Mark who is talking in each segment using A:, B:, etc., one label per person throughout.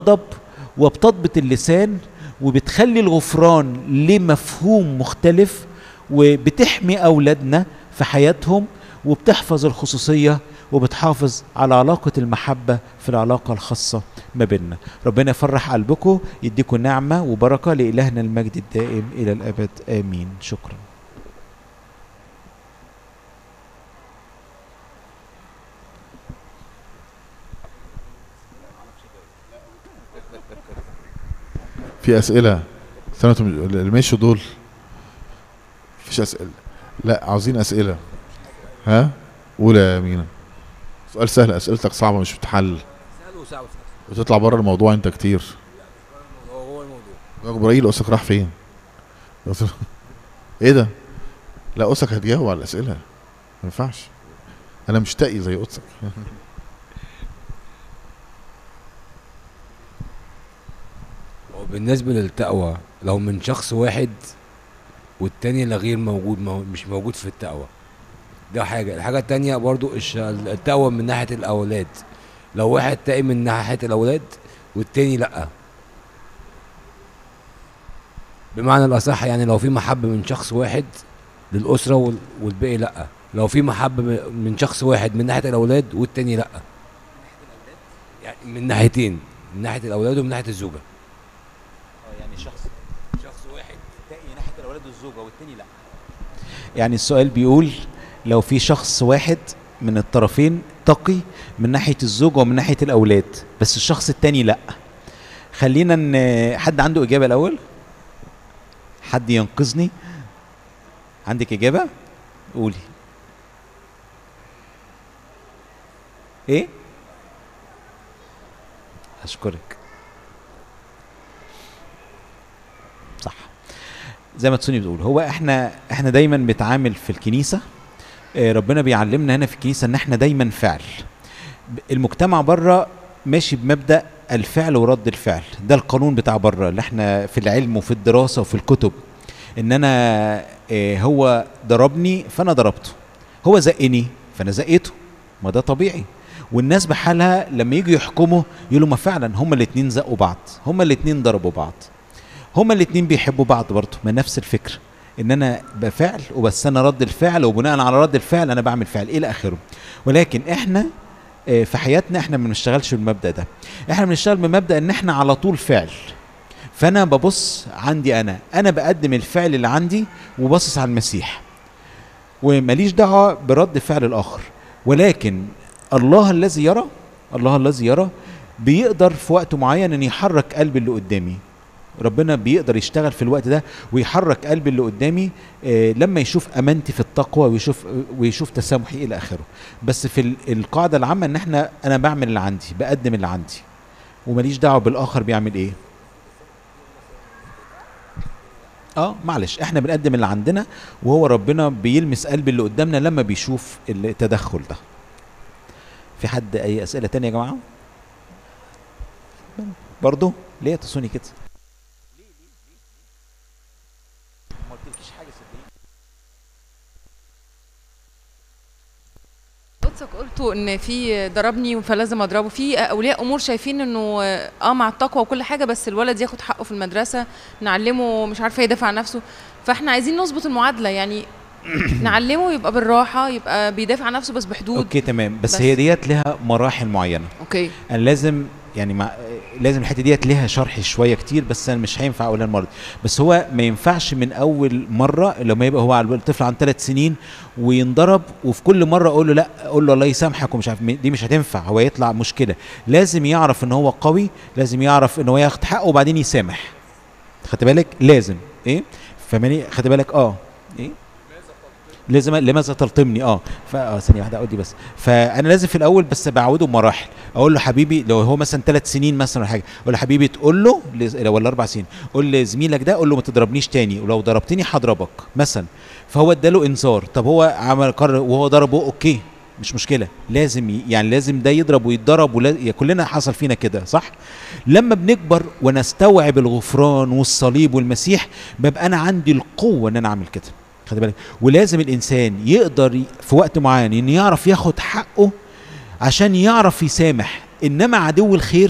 A: الغضب وبتضبط اللسان وبتخلي الغفران لمفهوم مختلف وبتحمي اولادنا في حياتهم وبتحفظ الخصوصيه وبتحافظ على علاقة المحبة في العلاقة الخاصة ما بيننا ربنا يفرح قلبكم يديكم نعمة وبركة لإلهنا المجد الدائم إلى الأبد آمين شكرا
B: في اسئله استنوا انتوا اللي ماشوا دول مفيش اسئله لا عاوزين اسئله ها قول يا مينا سؤال سهل اسئلتك صعبه مش بتحل
C: سهل وصعب
B: وتطلع بره الموضوع انت كتير
C: هو هو الموضوع
B: يا جبرائيل اسك راح فين قلت له، ايه ده لا اسك هتجاوب على الاسئله ما ينفعش انا مش تقي زي اسك
C: هو بالنسبة للتقوى لو من شخص واحد والتاني لا غير موجود مو مش موجود في التقوى ده حاجة الحاجة التانية برضو الش- التقوى من ناحية الأولاد لو واحد تقي من ناحية الأولاد والتاني لأ بمعنى الأصح يعني لو في محبة من شخص واحد للأسرة وال- والباقي لأ لو في محبة م- من شخص واحد من ناحية الأولاد والتاني لأ يعني من ناحيتين من ناحية الأولاد ومن ناحية الزوجة
A: يعني شخص
C: شخص واحد
A: تقي ناحية الأولاد والزوجة والتاني لا يعني السؤال بيقول لو في شخص واحد من الطرفين تقي من ناحية الزوجة ومن ناحية الأولاد بس الشخص التاني لا خلينا ان حد عنده إجابة الأول حد ينقذني عندك إجابة قولي إيه أشكرك صح زي ما تسوني بتقول هو احنا احنا دايما بنتعامل في الكنيسه آه، ربنا بيعلمنا هنا في الكنيسه ان احنا دايما فعل ب- المجتمع بره ماشي بمبدا الفعل ورد الفعل ده القانون بتاع بره اللي احنا في العلم وفي الدراسه وفي الكتب ان انا آه، هو ضربني فانا ضربته هو زقني فانا زقيته ما ده طبيعي والناس بحالها لما يجوا يحكموا يقولوا ما فعلا هما الاتنين زقوا بعض هما الاتنين ضربوا بعض هما الاتنين بيحبوا بعض برضه ما نفس الفكره ان انا بفعل وبستنى رد الفعل وبناء على رد الفعل انا بعمل فعل الى اخره ولكن احنا آه، في حياتنا احنا ما بنشتغلش بالمبدا ده احنا بنشتغل بمبدا ان احنا على طول فعل فانا ببص عندي انا انا بقدم الفعل اللي عندي وباصص على المسيح وماليش دعوه برد فعل الاخر ولكن الله الذي يرى الله الذي يرى بيقدر في وقت معين ان يحرك قلب اللي قدامي ربنا بيقدر يشتغل في الوقت ده ويحرك قلب اللي قدامي آه، لما يشوف امانتي في التقوى ويشوف ويشوف تسامحي الى اخره بس في ال- القاعده العامه ان احنا انا بعمل اللي عندي بقدم اللي عندي وماليش دعوه بالاخر بيعمل ايه اه معلش احنا بنقدم اللي عندنا وهو ربنا بيلمس قلب اللي قدامنا لما بيشوف التدخل ده في حد اي اسئله تانية يا جماعه برضو ليه تصوني كده ما قلتلكيش حاجه صدقيني
D: قدسك قلتوا ان في ضربني فلازم اضربه في اولياء امور شايفين انه اه مع التقوى وكل حاجه بس الولد ياخد حقه في المدرسه نعلمه مش عارفه يدافع عن نفسه فاحنا عايزين نظبط المعادله يعني نعلمه يبقى بالراحه يبقى بيدافع عن نفسه بس بحدود
A: اوكي تمام بس,
D: بس.
A: هي ديت لها مراحل معينه
D: اوكي
A: انا لازم يعني مع لازم الحته ديت ليها شرح شويه كتير بس انا مش هينفع اقولها المره دي بس هو ما ينفعش من اول مره لما يبقى هو على الطفل عن ثلاث سنين وينضرب وفي كل مره اقول له لا اقول له الله يسامحك ومش عارف دي مش هتنفع هو يطلع مشكله لازم يعرف ان هو قوي لازم يعرف ان هو ياخد حقه وبعدين يسامح خدت بالك لازم ايه فماني خدت بالك اه ايه لازم لماذا تلطمني اه ف اه ثانيه واحده اقول دي بس فانا لازم في الاول بس بعوده بمراحل اقول له حبيبي لو هو مثلا ثلاث سنين مثلا ولا حاجه اقول له حبيبي تقول له لز- ولا اربع سنين قول لزميلك ده قول له ما تضربنيش تاني ولو ضربتني هضربك مثلا فهو اداله انذار طب هو عمل قرر وهو ضربه اوكي مش مشكله لازم ي- يعني لازم ده يضرب ويتضرب ولا يا كلنا حصل فينا كده صح لما بنكبر ونستوعب الغفران والصليب والمسيح ببقى انا عندي القوه ان انا اعمل كده خد بالك ولازم الانسان يقدر ي- في وقت معين ان يعرف ياخد حقه عشان يعرف يسامح انما عدو الخير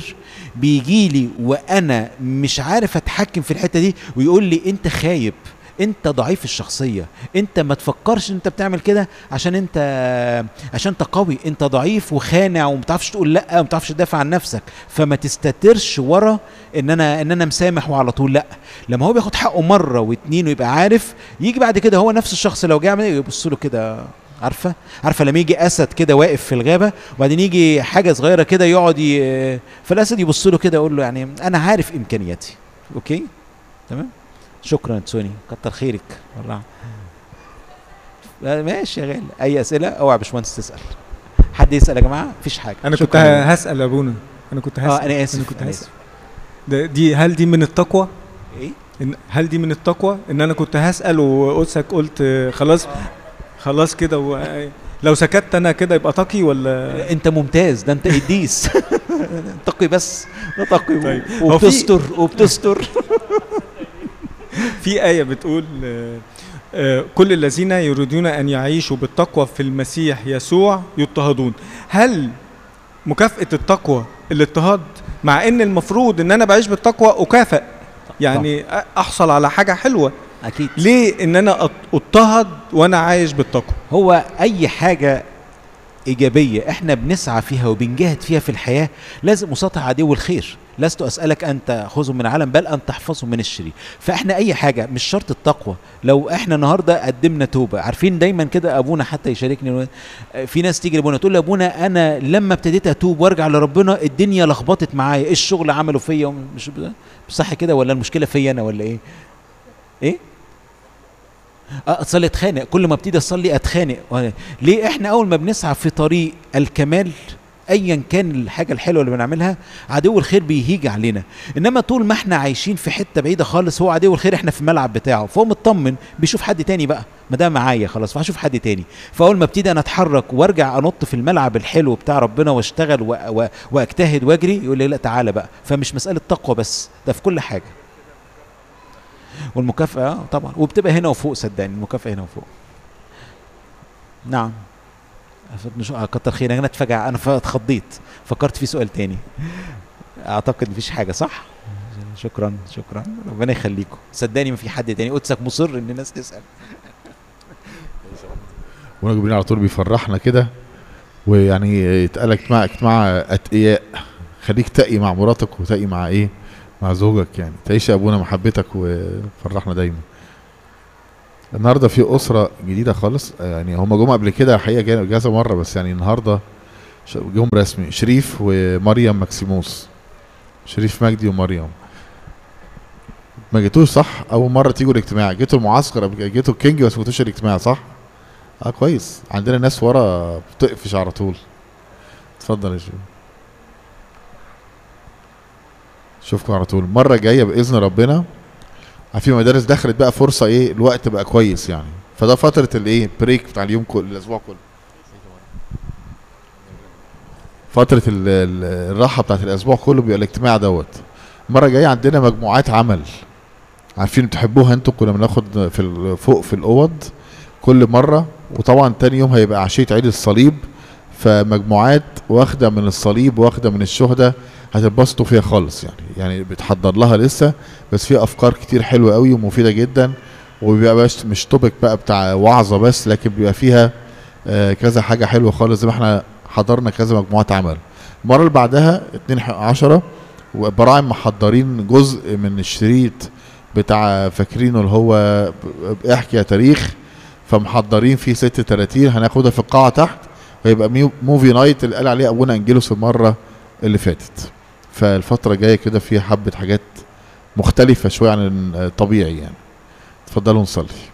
A: بيجي لي وانا مش عارف اتحكم في الحته دي ويقول لي انت خايب انت ضعيف الشخصيه انت ما تفكرش انت بتعمل كده عشان انت عشان انت قوي انت ضعيف وخانع وما بتعرفش تقول لا وما بتعرفش تدافع عن نفسك فما تستترش ورا ان انا ان انا مسامح وعلى طول لا لما هو بياخد حقه مره واتنين ويبقى عارف يجي بعد كده هو نفس الشخص لو جه يعمل ايه يبص له كده عارفه عارفه لما يجي اسد كده واقف في الغابه وبعدين يجي حاجه صغيره كده يقعد ي... فالاسد يبص له كده يقول له يعني انا عارف امكانياتي اوكي تمام شكرا يا تسوني كتر خيرك والله آه، ماشي يا غالي اي اسئله اوعى يا باشمهندس تسال حد يسال يا جماعه مفيش حاجه
E: انا كنت
A: شكراً.
E: هسال يا ابونا انا كنت هسال
A: اه انا اسف
E: انا كنت
A: أنا
E: هسال
A: آسف.
E: ده دي هل دي من التقوى
A: ايه
E: إن هل دي من التقوى ان انا كنت هسال وقدسك قلت آه، خلاص خلاص كده و- لو سكت انا كده يبقى تقي ولا
A: انت ممتاز ده انت قديس تقي بس ده تقي
E: طيب. هو في-
A: وبتستر وبتستر
E: في آية بتقول آه، آه، كل الذين يريدون أن يعيشوا بالتقوى في المسيح يسوع يضطهدون هل مكافأة التقوى الاضطهاد مع ان المفروض ان انا بعيش بالتقوى اكافئ يعني أ- احصل على حاجة حلوة
A: اكيد
E: ليه ان انا أط- اضطهد وانا عايش بالتقوى
A: هو اي حاجه ايجابيه احنا بنسعى فيها وبنجاهد فيها في الحياه لازم اساطع عدو الخير لست اسالك ان تاخذهم من العالم بل ان تحفظهم من الشرير فاحنا اي حاجه مش شرط التقوى لو احنا النهارده قدمنا توبه عارفين دايما كده ابونا حتى يشاركني في ناس تيجي لابونا تقول لابونا انا لما ابتديت اتوب وارجع لربنا الدنيا لخبطت معايا ايه الشغل عمله فيا مش مش صح كده ولا المشكله فيا انا ولا ايه ايه اه اصلي اتخانق كل ما ابتدي اصلي اتخانق وه- ليه احنا اول ما بنسعى في طريق الكمال ايا كان الحاجه الحلوه اللي بنعملها عدو الخير بيهيج علينا انما طول ما احنا عايشين في حته بعيده خالص هو عدو الخير احنا في الملعب بتاعه فهو مطمن بيشوف حد تاني بقى ما ده معايا خلاص فهشوف حد تاني فاول ما ابتدي انا اتحرك وارجع انط في الملعب الحلو بتاع ربنا واشتغل و... و... واجتهد واجري يقول لي لا تعالى بقى فمش مساله تقوى بس ده في كل حاجه والمكافأة آه طبعا وبتبقى هنا وفوق صدقني المكافأة هنا وفوق نعم أفضل شو- آه، كتر خيرك انا اتفاجأ انا ف- اتخضيت فكرت في سؤال تاني اعتقد مفيش حاجة صح شكرا شكرا ربنا يخليكم صدقني ما في حد تاني قدسك مصر ان الناس تسأل
B: وانا جبريل على طول بيفرحنا كده ويعني يتقال اجتماع اجتماع اتقياء خليك تقي مع مراتك وتقي مع ايه مع زوجك يعني تعيش يا ابونا محبتك وفرحنا دايما النهارده في اسره جديده خالص يعني هم جم قبل كده الحقيقه جا- كذا مره بس يعني النهارده ش- جم رسمي شريف ومريم ماكسيموس شريف مجدي ومريم ما جيتوش صح اول مره تيجوا الاجتماع جيتوا المعسكر قبل كده، جيتوا الكينج بس ما جيتوش الاجتماع صح اه كويس عندنا ناس ورا بتقفش على طول اتفضل يا شيخ اشوفكم على طول المره الجايه باذن ربنا في مدارس دخلت بقى فرصه ايه الوقت بقى كويس يعني فده فتره الايه بريك بتاع اليوم كله الاسبوع كله فتره ال- ال- الراحه بتاعت الاسبوع كله بيبقى الاجتماع دوت المره الجايه عندنا مجموعات عمل عارفين بتحبوها انتوا كنا بناخد في ال- فوق في الاوض كل مره وطبعا تاني يوم هيبقى عشيه عيد الصليب فمجموعات واخده من الصليب واخده من الشهداء هتتبسطوا فيها خالص يعني يعني بتحضر لها لسه بس في افكار كتير حلوه قوي ومفيده جدا وبيبقى بس مش توبك بقى بتاع وعظه بس لكن بيبقى فيها آه كذا حاجه حلوه خالص زي ما احنا حضرنا كذا مجموعه عمل المره اللي بعدها 2 10 وبراعم محضرين جزء من الشريط بتاع فاكرينه اللي هو ب- احكي يا تاريخ فمحضرين فيه 36 هناخدها في القاعه تحت ويبقى ميو- موفي نايت اللي قال عليه ابونا انجيلوس المره اللي فاتت فالفتره الجايه كده فيها حبه حاجات مختلفه شويه عن الطبيعي يعني اتفضلوا نصلي